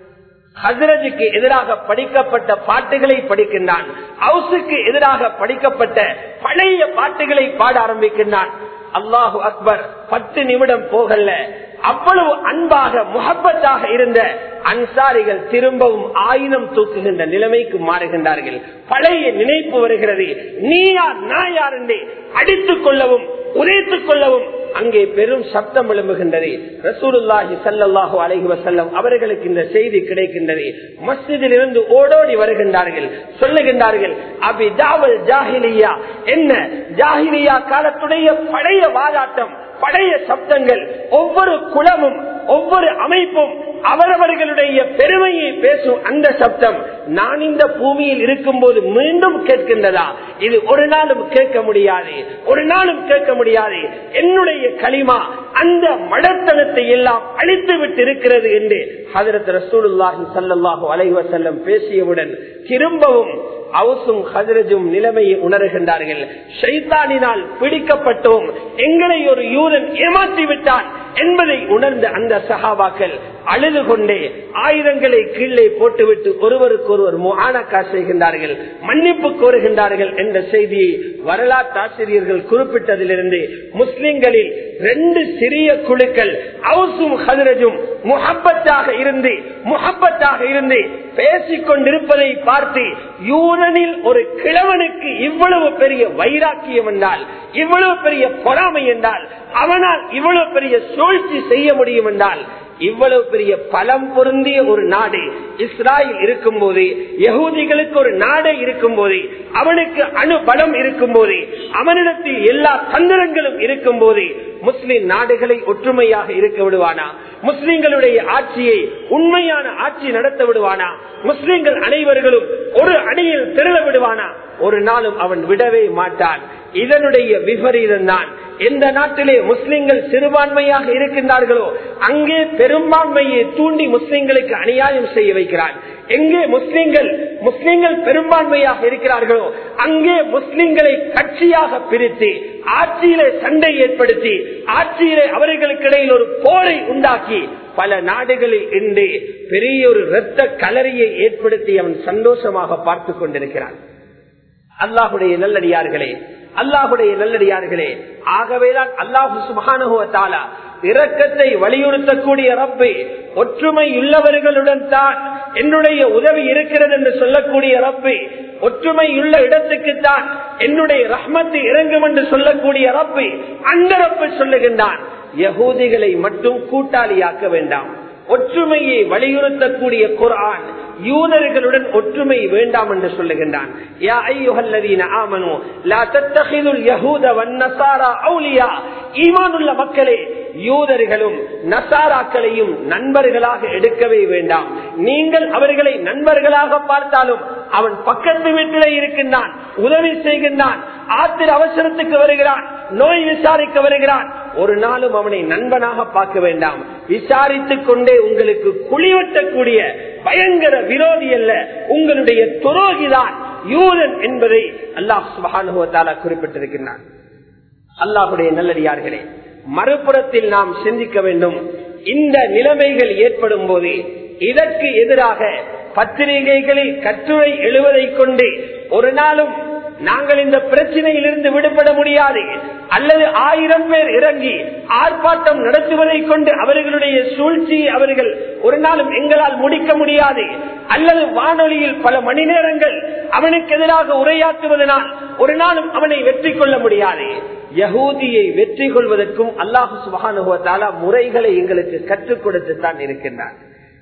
Speaker 2: ஹசரஜுக்கு எதிராக படிக்கப்பட்ட பாட்டுகளை படிக்கின்றான் ஹவுஸுக்கு எதிராக படிக்கப்பட்ட பழைய பாட்டுகளை பாட ஆரம்பிக்கின்றான் அல்லாஹு அக்பர் பத்து நிமிடம் போகல அவ்வளவு அன்பாக முகப்பத்தாக இருந்த அன்சாரிகள் திரும்பவும் ஆயுதம் தூக்குகின்ற நிலைமைக்கு மாறுகின்றார்கள் பழைய நினைப்பு வருகிறது நீ யார் நான் யார் என்று அடித்துக் கொள்ளவும் உரைத்துக் கொள்ளவும் அங்கே பெரும் சப்தம் எழும்புகின்றது ரசூலுல்லாஹி சல்லாஹூ அலைஹி வசல்லம் அவர்களுக்கு இந்த செய்தி கிடைக்கின்றது மஸ்ஜிதில் இருந்து ஓடோடி வருகின்றார்கள் சொல்லுகின்றார்கள் அபி தாவல் ஜாஹிலியா என்ன ஜாஹிலியா காலத்துடைய பழைய வாதாட்டம் பழைய சப்தங்கள் ஒவ்வொரு குலமும் ஒவ்வொரு அமைப்பும் அவரவர்களுடைய பெருமையை பேசும் அந்த சப்தம் நான் இந்த பூமியில் இருக்கும் போது மீண்டும் கேட்கின்றதா இது ஒரு நாளும் கேட்க முடியாது ஒரு நாளும் கேட்க முடியாது என்னுடைய களிமா அந்த மடத்தனத்தை எல்லாம் அழித்து விட்டு இருக்கிறது என்று ஹதரத் ரசூலுல்லாஹி சல்லாஹூ அலைவசல்லம் பேசியவுடன் திரும்பவும் அவுசும் ஹதரஜும் நிலைமையை உணர்கின்றார்கள் ஷைத்தானினால் பிடிக்கப்பட்டோம் எங்களை ஒரு யூதன் ஏமாற்றி விட்டான் என்பதை உணர்ந்த அந்த சகாபாக்கள் அழுது கொண்டே ஆயுதங்களை கீழே போட்டுவிட்டு ஒருவருக்கு ஒருவர் முகானக்கா செய்கின்றார்கள் மன்னிப்பு கோருகின்றார்கள் என்ற செய்தியை வரலாற்று ஆசிரியர்கள் குறிப்பிட்டதிலிருந்து முஸ்லிம்களில் ரெண்டு சிறிய குழுக்கள் அவுசும் ஹதரஜும் முகப்பத்தாக இருந்து முகப்பத்தாக இருந்து பேசிக் கொண்டிருப்பதை பார்த்து யூதனில் ஒரு கிழவனுக்கு இவ்வளவு பெரிய வைராக்கியம் என்றால் இவ்வளவு பெரிய பொறாமை என்றால் அவனால் இவ்வளவு பெரிய சூழ்ச்சி செய்ய முடியும் என்றால் இவ்வளவு பெரிய பலம் பொருந்திய ஒரு நாடு இஸ்ராயில் இருக்கும் போது யகூதிகளுக்கு ஒரு நாடே இருக்கும் போது அவனுக்கு அணு பலம் இருக்கும் போது அவனிடத்தில் எல்லா தந்திரங்களும் இருக்கும் போது முஸ்லிம் நாடுகளை ஒற்றுமையாக இருக்க விடுவானா முஸ்லிம்களுடைய ஆட்சியை உண்மையான ஆட்சி நடத்த விடுவானா முஸ்லிம்கள் அனைவர்களும் ஒரு அணியில் திரள விடுவானா ஒரு நாளும் அவன் விடவே மாட்டான் இதனுடைய விபரீதம் தான் எந்த நாட்டிலே முஸ்லிம்கள் சிறுபான்மையாக இருக்கின்றார்களோ அங்கே பெரும்பான்மையை தூண்டி முஸ்லிம்களுக்கு அநியாயம் செய்ய வைக்கிறான் எங்கே முஸ்லிம்கள் முஸ்லிம்கள் பெரும்பான்மையாக இருக்கிறார்களோ அங்கே முஸ்லிம்களை கட்சியாக பிரித்து ஆட்சியிலே சண்டை ஏற்படுத்தி ஆட்சியிலே அவர்களுக்கு இடையில் ஒரு போரை உண்டாக்கி பல நாடுகளில் இன்று பெரிய ஒரு இரத்த கலரியை ஏற்படுத்தி அவன் சந்தோஷமாக பார்த்து கொண்டிருக்கிறான் அல்லாஹுடைய நல்லடியார்களே அல்லாஹுடைய நல்லடியார்களே ஆகவேதான் அல்லாஹு சுபானுவத்தாலா இரக்கத்தை வலியுறுத்தக்கூடிய ரப்பை ஒற்றுமை உள்ளவர்களுடன் தான் என்னுடைய உதவி இருக்கிறது என்று சொல்லக்கூடிய ரப்பை ஒற்றுமை உள்ள இடத்துக்கு தான் என்னுடைய ரஹ்மத்து இறங்கும் என்று சொல்லக்கூடிய ரப்பை அந்த ரப்பை சொல்லுகின்றான் யகூதிகளை மட்டும் கூட்டாளியாக்க வேண்டாம் ஒற்றுமையை வலியுறுத்தக்கூடிய குரான் யூதர்களுடன் ஒற்றுமை வேண்டாம் என்று சொல்லுகின்றான் ஈமானுள்ள மக்களே யூதர்களும் நசாராக்களையும் நண்பர்களாக எடுக்கவே வேண்டாம் நீங்கள் அவர்களை நண்பர்களாக பார்த்தாலும் அவன் பக்கத்து வீட்டிலே இருக்கின்றான் உதவி செய்கின்றான் ஆத்திர அவசரத்துக்கு வருகிறான் நோய் விசாரிக்க வருகிறான் ஒரு நாளும் அவனை நண்பனாக பார்க்க வேண்டாம் விசாரித்துக் கொண்டே உங்களுக்கு குழிவெட்டக்கூடிய பயங்கர விரோதி அல்ல உங்களுடைய துரோகிதான் யூதன் என்பதை அல்லாஹ் சுபானுவத்தாலா குறிப்பிட்டிருக்கின்றான் அல்லாஹுடைய நல்லடியார்களே மறுபுறத்தில் நாம் சிந்திக்க வேண்டும் இந்த நிலைமைகள் ஏற்படும் போது இதற்கு எதிராக பத்திரிகைகளில் கட்டுரை எழுவதை கொண்டு ஒரு நாளும் நாங்கள் இந்த பிரச்சனையிலிருந்து விடுபட முடியாது அல்லது ஆயிரம் பேர் இறங்கி ஆர்ப்பாட்டம் நடத்துவதை கொண்டு அவர்களுடைய சூழ்ச்சியை அவர்கள் ஒரு நாளும் எங்களால் முடிக்க முடியாது அல்லது வானொலியில் பல மணி நேரங்கள் அவனுக்கு எதிராக உரையாற்றுவதனால் ஒரு நாளும் அவனை வெற்றி கொள்ள முடியாது யகூதியை வெற்றி கொள்வதற்கும் அல்லாஹு சுபானுவத்தால முறைகளை எங்களுக்கு கற்றுக் கொடுத்து தான் இருக்கின்றான்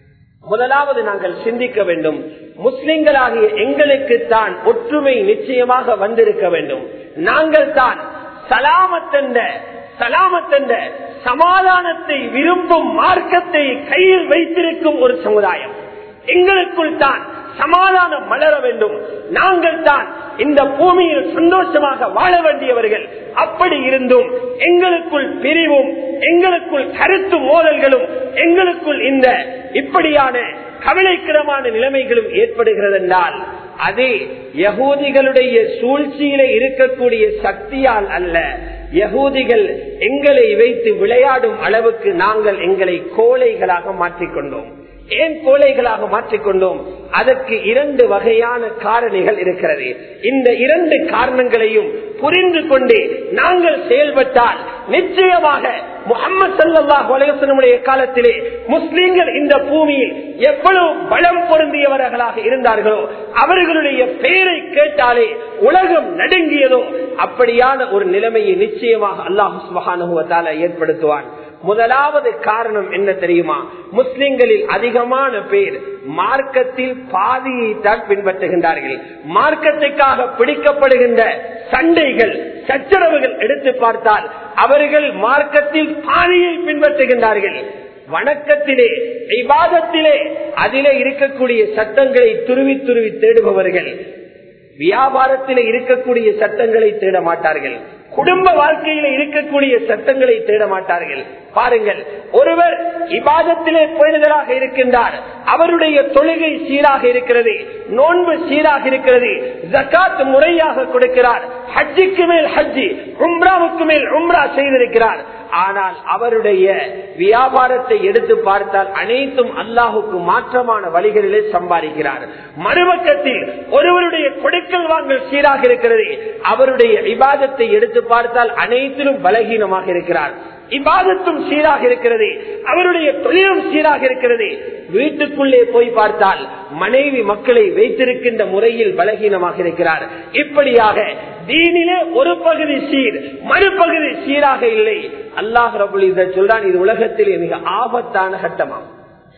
Speaker 2: முதலாவது நாங்கள் சிந்திக்க வேண்டும் முஸ்லிம்களாகிய எங்களுக்கு தான் ஒற்றுமை நிச்சயமாக வந்திருக்க வேண்டும் நாங்கள் தான் சலாமத்தென்ற சலாமத்தென்ற சமாதானத்தை விரும்பும் மார்க்கத்தை கையில் வைத்திருக்கும் ஒரு சமுதாயம் எங்களுக்குள் தான் சமாதானம் மலர வேண்டும் நாங்கள் தான் இந்த பூமியில் சந்தோஷமாக வாழ வேண்டியவர்கள் அப்படி இருந்தும் எங்களுக்குள் பிரிவும் எங்களுக்குள் கருத்து மோதல்களும் எங்களுக்குள் இந்த இப்படியான கவலைக்கிடமான நிலைமைகளும் ஏற்படுகிறது என்றால் அது யகூதிகளுடைய சூழ்ச்சியில இருக்கக்கூடிய சக்தியால் அல்ல யகூதிகள் எங்களை வைத்து விளையாடும் அளவுக்கு நாங்கள் எங்களை கோழைகளாக மாற்றிக்கொண்டோம் ஏன் கோழைகளாக மாற்றிக்கொண்டோம் அதற்கு இரண்டு வகையான காரணிகள் இருக்கிறது இந்த இரண்டு காரணங்களையும் புரிந்து கொண்டு நாங்கள் செயல்பட்டால் நிச்சயமாக முகமது சல்லாஹ் வலையசனுடைய காலத்திலே முஸ்லீம்கள் இந்த பூமியில் எவ்வளவு பலம் பொருந்தியவர்களாக இருந்தார்களோ அவர்களுடைய பெயரை கேட்டாலே உலகம் நடுங்கியதோ அப்படியான ஒரு நிலைமையை நிச்சயமாக அல்லாஹு சுபகானுவத்தால ஏற்படுத்துவான் முதலாவது காரணம் என்ன தெரியுமா முஸ்லிம்களில் அதிகமான பேர் மார்க்கத்தில் பாதியை தான் பின்பற்றுகின்றார்கள் மார்க்கத்துக்காக பிடிக்கப்படுகின்ற சண்டைகள் சச்சரவுகள் எடுத்து பார்த்தால் அவர்கள் மார்க்கத்தில் பாதியை பின்பற்றுகின்றார்கள் வணக்கத்திலே விவாதத்திலே அதிலே இருக்கக்கூடிய சட்டங்களை துருவி துருவி தேடுபவர்கள் வியாபாரத்திலே இருக்கக்கூடிய சட்டங்களை தேட மாட்டார்கள் குடும்ப வாழ்க்கையில இருக்கக்கூடிய சட்டங்களை தேட மாட்டார்கள் பாருங்கள் ஒருவர் இபாதத்திலே பேணுதலாக இருக்கின்றார் அவருடைய தொழுகை சீராக இருக்கிறது நோன்பு சீராக இருக்கிறது ஜக்காத் முறையாக கொடுக்கிறார் ஹஜ்ஜிக்கு மேல் ஹஜ்ஜி உம்ராவுக்கு மேல் உம்ரா செய்திருக்கிறார் ஆனால் அவருடைய வியாபாரத்தை எடுத்து பார்த்தால் அனைத்தும் அல்லாஹுக்கு மாற்றமான வழிகளிலே சம்பாதிக்கிறார் மறுபக்கத்தில் ஒருவருடைய கொடுக்கல் வாங்கல் சீராக இருக்கிறது அவருடைய விவாதத்தை எடுத்து பார்த்தால் அனைத்திலும் பலகீனமாக இருக்கிறார் இபாதத்தும் சீராக இருக்கிறது அவருடைய தொழிலும் சீராக இருக்கிறது வீட்டுக்குள்ளே போய் பார்த்தால் மனைவி மக்களை வைத்திருக்கின்ற முறையில் பலகீனமாக இருக்கிறார் இப்படியாக தீனிலே ஒரு பகுதி சீர் மறுபகுதி சீராக இல்லை அல்லாஹ் ரபுல் சொல்றான் இது உலகத்திலே மிக ஆபத்தான கட்டமாகும்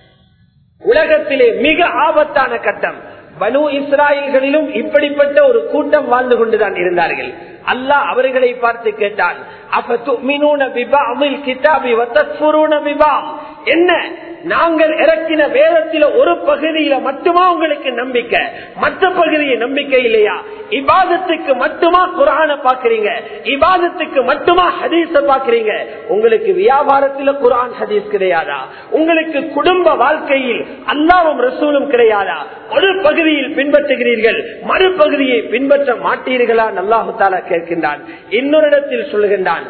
Speaker 2: உலகத்திலே மிக ஆபத்தான கட்டம் பனு இஸ்ராயல்களிலும் இப்படிப்பட்ட ஒரு கூட்டம் வாழ்ந்து கொண்டுதான் இருந்தார்கள் அல்லாஹ் அவர்களை பார்த்து கேட்டான் என்ன நாங்கள் இறக்கின வேதத்தில ஒரு பகுதியில மட்டுமா உங்களுக்கு நம்பிக்கை மற்ற பகுதியை நம்பிக்கை இல்லையா இபாதத்துக்கு மட்டுமா குரான பாக்குறீங்க இபாதத்துக்கு மட்டுமா ஹதீஸ பாக்குறீங்க உங்களுக்கு வியாபாரத்தில குரான் ஹதீஸ் கிடையாதா உங்களுக்கு குடும்ப வாழ்க்கையில் அல்லாவும் ரசூலும் கிடையாதா ஒரு பகுதியில் பின்பற்றுகிறீர்கள் மறுபகுதியை பின்பற்ற மாட்டீர்களா நல்லாஹு தாலா கேட்கின்றான் இன்னொரு இடத்தில் சொல்லுகின்றான்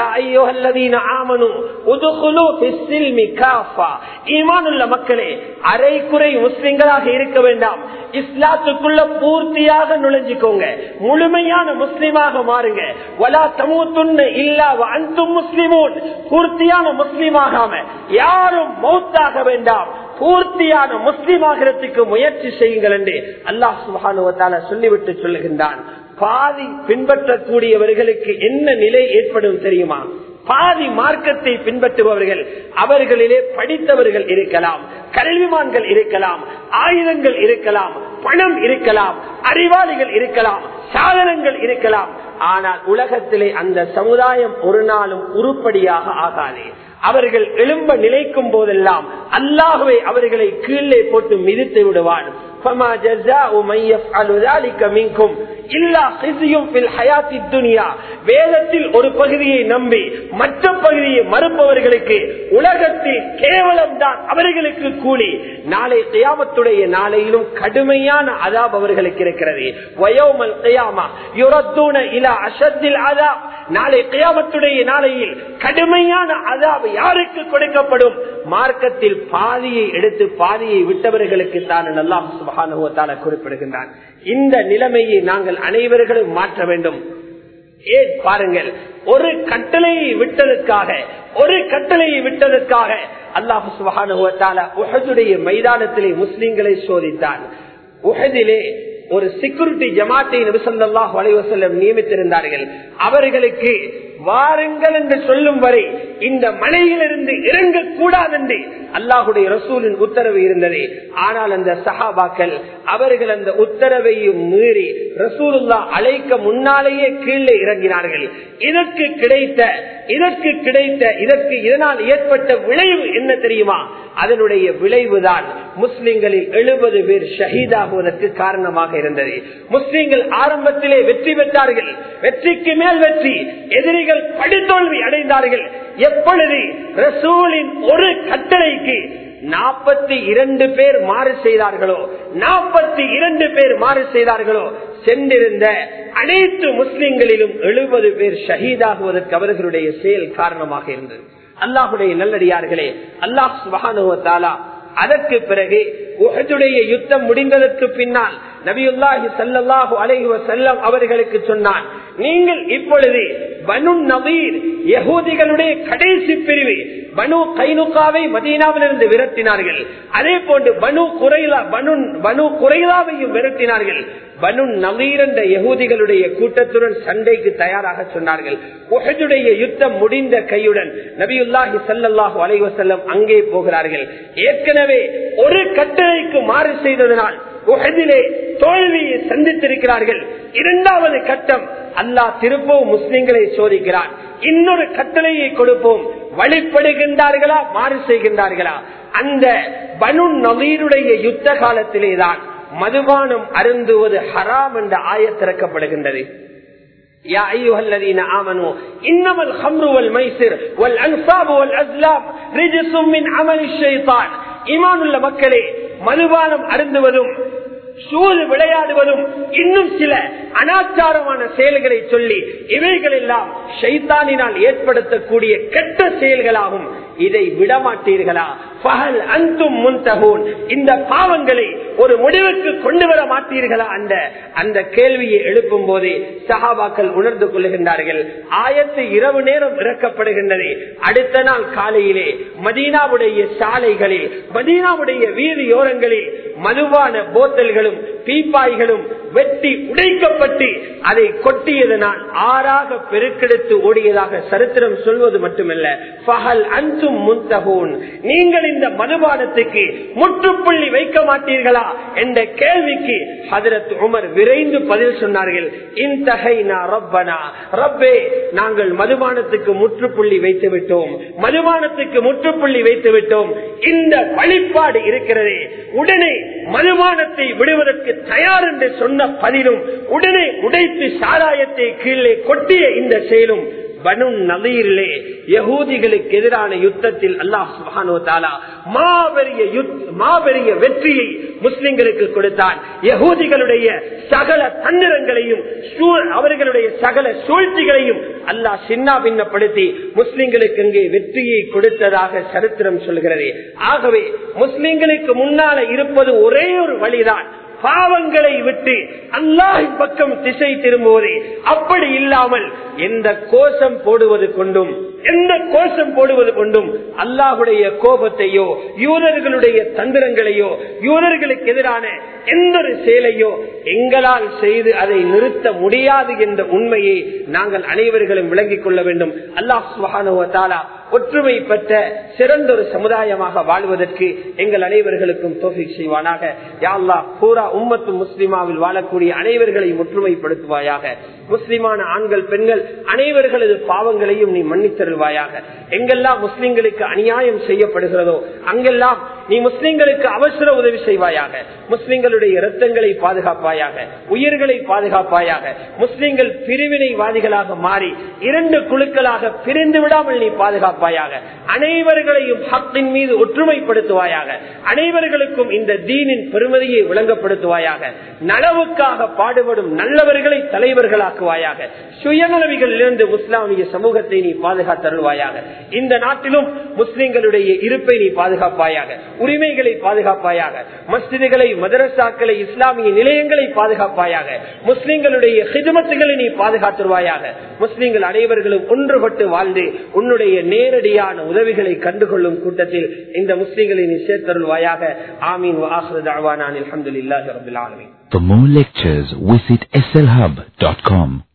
Speaker 2: ஈமானுள்ள மக்களே அரை குறை முஸ்லிம்களாக இருக்க வேண்டாம் இஸ்லாத்துக்குள்ள பூர்த்தியாக நுழைஞ்சுக்கோங்க முழுமையான முஸ்லிமாக மாறுங்க வலா தமுத்துன்னு இல்லாவ அந்தும் முஸ்லிமோன் பூர்த்தியான முஸ்லிமாகாம யாரும் மௌத்தாக வேண்டாம் பூர்த்தியான முஸ்லிம் ஆகிறதுக்கு முயற்சி செய்யுங்கள் என்று அல்லாஹ் சுபானுவத்தால சொல்லிவிட்டு சொல்லுகின்றான் பாதி பின்பற்றக்கூடியவர்களுக்கு என்ன நிலை ஏற்படும் தெரியுமா பாதி மார்க்கத்தை பின்பற்றுபவர்கள் அவர்களிலே படித்தவர்கள் இருக்கலாம் கல்விமான்கள் இருக்கலாம் ஆயுதங்கள் இருக்கலாம் பணம் இருக்கலாம் அறிவாளிகள் இருக்கலாம் சாதனங்கள் இருக்கலாம் ஆனால் உலகத்திலே அந்த சமுதாயம் ஒரு நாளும் உருப்படியாக ஆகாது அவர்கள் எழும்ப நிலைக்கும் போதெல்லாம் அல்லாகவே அவர்களை கீழே போட்டு மிதித்து விடுவான் வேதத்தில் ஒரு பகுதியை நம்பி மற்ற பகுதியை மறுப்பவர்களுக்கு உலகத்தில் கேவலம் தான் அவர்களுக்கு கூலி நாளை தியாமத்துடைய நாளையிலும் கடுமையான அதாப் அவர்களுக்கு இருக்கிறது வயோமல் தியாமா யுரத்தூன இல அசத்தில் அதா நாளை கியாமத்துடைய நாளையில் கடுமையான அதாப் யாருக்கு கொடுக்கப்படும் மார்க்கத்தில் பாதியை எடுத்து பாதியை விட்டவர்களுக்கு தான் நல்லாம் சுபகானுவத்தால குறிப்பிடுகின்றான் இந்த நிலைமையை நாங்கள் அனைவர்களும் மாற்ற வேண்டும் ஏன் பாருங்கள் ஒரு கட்டளையை விட்டதற்காக ஒரு கட்டளையை விட்டதற்காக அல்லாஹு சுபகானுவத்தால உஹதுடைய மைதானத்திலே முஸ்லிம்களை சோதித்தான் உஹதிலே ஒரு செக்யூரிட்டி ஜமாத்தை நபிசல்லாஹ் வலைவசல்லம் நியமித்திருந்தார்கள் அவர்களுக்கு வாருங்கள் என்று சொல்லும் வரை இந்த மலையிலிருந்து இறங்க கூடாது என்று அல்லாஹுடைய ரசூலின் உத்தரவு இருந்தது ஆனால் அந்த சஹாபாக்கள் அவர்கள் அந்த உத்தரவையும் மீறி ரசூலுல்லா அழைக்க முன்னாலேயே கீழே இறங்கினார்கள் இதற்கு கிடைத்த இதற்கு கிடைத்த இதற்கு இதனால் ஏற்பட்ட விளைவு என்ன தெரியுமா அதனுடைய விளைவுதான் முஸ்லிம்களில் எழுபது பேர் ஷஹீதாகுவதற்கு காரணமாக இருந்தது முஸ்லிம்கள் ஆரம்பத்திலே வெற்றி பெற்றார்கள் வெற்றிக்கு மேல் வெற்றி எதிரிகள் படுதோல்வி அடைந்தார்கள் எப்பொழுது ரசூலின் ஒரு கட்டளைக்கு நாற்பத்தி இரண்டு பேர் மாறு செய்தார்களோ நாற்பத்தி இரண்டு பேர் மாறு செய்தார்களோ சென்றிருந்த அனைத்து முஸ்லிம்களிலும் எழுபது பேர் ஷஹீதாகுவதற்கு அவர்களுடைய செயல் காரணமாக இருந்தது அல்லாஹுடைய நல்லடியார்களே அல்லாஹ் சுபகானுவத்தாலா அதற்கு பிறகு உஹதுடைய யுத்தம் முடிந்ததற்கு பின்னால் நபியுல்லாஹி சல்லாஹூ அலைஹி செல்லம் அவர்களுக்கு சொன்னான் நீங்கள் இப்பொழுது பனு நவீர் யகூதிகளுடைய கடைசி பிரிவு பனு கைனுக்காவை மதீனாவிலிருந்து விரட்டினார்கள் அதே போன்று பனு குறைலா பனு பனு குறைலாவையும் விரட்டினார்கள் பனு நவீர் என்ற யகூதிகளுடைய கூட்டத்துடன் சண்டைக்கு தயாராக சொன்னார்கள் உஹதுடைய யுத்தம் முடிந்த கையுடன் நபியுல்லாஹி சல்லாஹூ அலைஹி செல்லம் அங்கே போகிறார்கள் ஏற்கனவே ஒரு கட்டளைக்கு மாறு செய்ததனால் உஹதிலே தோல்வியை சந்தித்திருக்கிறார்கள் இரண்டாவது கட்டம் அல்லாஹ் திருப்பவும் முஸ்லிம்களை சோதிக்கிறான் இன்னொரு கட்டளையை கொடுப்போம் வழிபடுகின்றார்களா மாறு செய்கின்றார்களா அந்த பனு நவீருடைய யுத்த காலத்திலேதான் மதுபானம் அருந்துவது ஹராம் என்ற ஆய திறக்கப்படுகின்றது يا أيها الذين آمنوا إنما الخمر والميسر والأنصاب والأزلام رجس من عمل الشيطان إيمان உள்ள மக்களே மதுபானம் அருந்துவதும் சூது விளையாடுவதும் இன்னும் சில அனாச்சாரமான செயல்களை சொல்லி இவைகள் எல்லாம் ஷைத்தானினால் ஏற்படுத்தக்கூடிய கெட்ட செயல்களாகும் இதை விடமாட்டீர்களா பகல் அந்தும் முன்தகூன் இந்த பாவங்களை ஒரு முடிவுக்கு கொண்டு வர மாட்டீர்களா அந்த அந்த கேள்வியை எழுப்பும் போதே சஹாபாக்கள் உணர்ந்து கொள்ளுகின்றார்கள் ஆயத்து இரவு நேரம் இறக்கப்படுகின்றது அடுத்த நாள் காலையிலே மதீனாவுடைய சாலைகளில் மதீனாவுடைய வீதியோரங்களில் மதுவான போத்தல்களும் பீப்பாய்களும் வெட்டி உடைக்கப்பட்டு அதை கொட்டியதனால் ஆறாக பெருக்கெடுத்து ஓடியதாக சரித்திரம் சொல்வது மட்டுமல்ல பகல் அஞ்சும் முன்தகூன் நீங்கள் இந்த மதுபானத்துக்கு முற்றுப்புள்ளி வைக்க மாட்டீர்களா என்ற கேள்விக்கு ஹதரத் உமர் விரைந்து பதில் சொன்னார்கள் இன்தகைனா ரப்பனா ரப்பே நாங்கள் மதுபானத்துக்கு முற்றுப்புள்ளி வைத்து விட்டோம் மதுபானத்துக்கு முற்றுப்புள்ளி வைத்து விட்டோம் இந்த வழிபாடு இருக்கிறதே உடனே மதுபானத்தை விடுவதற்கு தயார் என்று சொன்ன பதிலும் உடனே உடைத்து சாராயத்தை கீழே கொட்டிய இந்த செயலும் பனு நவீரிலே யகூதிகளுக்கு எதிரான யுத்தத்தில் அல்லாஹ் சுபானோ தாலா மாபெரிய மாபெரிய வெற்றியை முஸ்லிம்களுக்கு கொடுத்தான் யகூதிகளுடைய சகல தந்திரங்களையும் அவர்களுடைய சகல சூழ்ச்சிகளையும் அல்லாஹ் சின்ன பின்னப்படுத்தி முஸ்லிம்களுக்கு இங்கே வெற்றியை கொடுத்ததாக சரித்திரம் சொல்கிறது ஆகவே முஸ்லிம்களுக்கு முன்னால இருப்பது ஒரே ஒரு வழிதான் பாவங்களை விட்டு அல்லாஹின் பக்கம் திசை திரும்புவதே அப்படி இல்லாமல் எந்த கோஷம் போடுவது கொண்டும் எந்த கோஷம் போடுவது கொண்டும் அல்லாஹுடைய கோபத்தையோ யூதர்களுடைய தந்திரங்களையோ யூதர்களுக்கு எதிரான எந்த ஒரு செயலையோ எங்களால் செய்து அதை நிறுத்த முடியாது என்ற உண்மையை நாங்கள் அனைவர்களும் விளங்கிக் கொள்ள வேண்டும் அல்லாஹ் சுகானுவத்தாலா ஒற்றுமை பெற்ற சிறந்த ஒரு சமுதாயமாக வாழ்வதற்கு எங்கள் அனைவர்களுக்கும் தோஃபி செய்வானாக யாழ்லா பூரா உம்மத்து முஸ்லிமாவில் வாழக்கூடிய அனைவர்களை ஒற்றுமைப்படுத்துவாயாக முஸ்லிமான ஆண்கள் பெண்கள் அனைவர்களது பாவங்களையும் நீ மன்னித்தருள்வாயாக எங்கெல்லாம் முஸ்லிம்களுக்கு அநியாயம் செய்யப்படுகிறதோ அங்கெல்லாம் நீ முஸ்லிம்களுக்கு அவசர உதவி செய்வாயாக முஸ்லிம்களுடைய இரத்தங்களை பாதுகாப்பாயாக உயிர்களை பாதுகாப்பாயாக முஸ்லிம்கள் பிரிவினைவாதிகளாக மாறி இரண்டு குழுக்களாக பிரிந்து விடாமல் நீ பாதுகாப்பாயாக அனைவர்களையும் ஹக்கின் மீது ஒற்றுமைப்படுத்துவாயாக அனைவர்களுக்கும் இந்த தீனின் பெருமதியை விளங்கப்படுத்துவாயாக நலவுக்காக பாடுபடும் நல்லவர்களை தலைவர்களாக்குவாயாக சுயநலவிகளில் இருந்து முஸ்லாமிய சமூகத்தை நீ பாதுகாத்தருள்வாயாக இந்த நாட்டிலும் முஸ்லிம்களுடைய இருப்பை நீ பாதுகாப்பாயாக உரிமைகளை பாதுகாப்பாயாக மஸ்ஜிதுகளை மதரசாக்களை இஸ்லாமிய நிலையங்களை பாதுகாப்பாயாக முஸ்லிம்களுடைய ஹிதமத்துகளை நீ பாதுகாத்துருவாயாக முஸ்லிம்கள் அனைவர்களும் ஒன்றுபட்டு வாழ்ந்து உன்னுடைய நேரடியான உதவிகளை கண்டுகொள்ளும் கூட்டத்தில் இந்த முஸ்லிம்களை நீ சேர்த்தருள்வாயாக ஆமீன் அலமதுல்லாஹி ரபுல் ஆலமீன்
Speaker 3: For more lectures, visit slhub.com.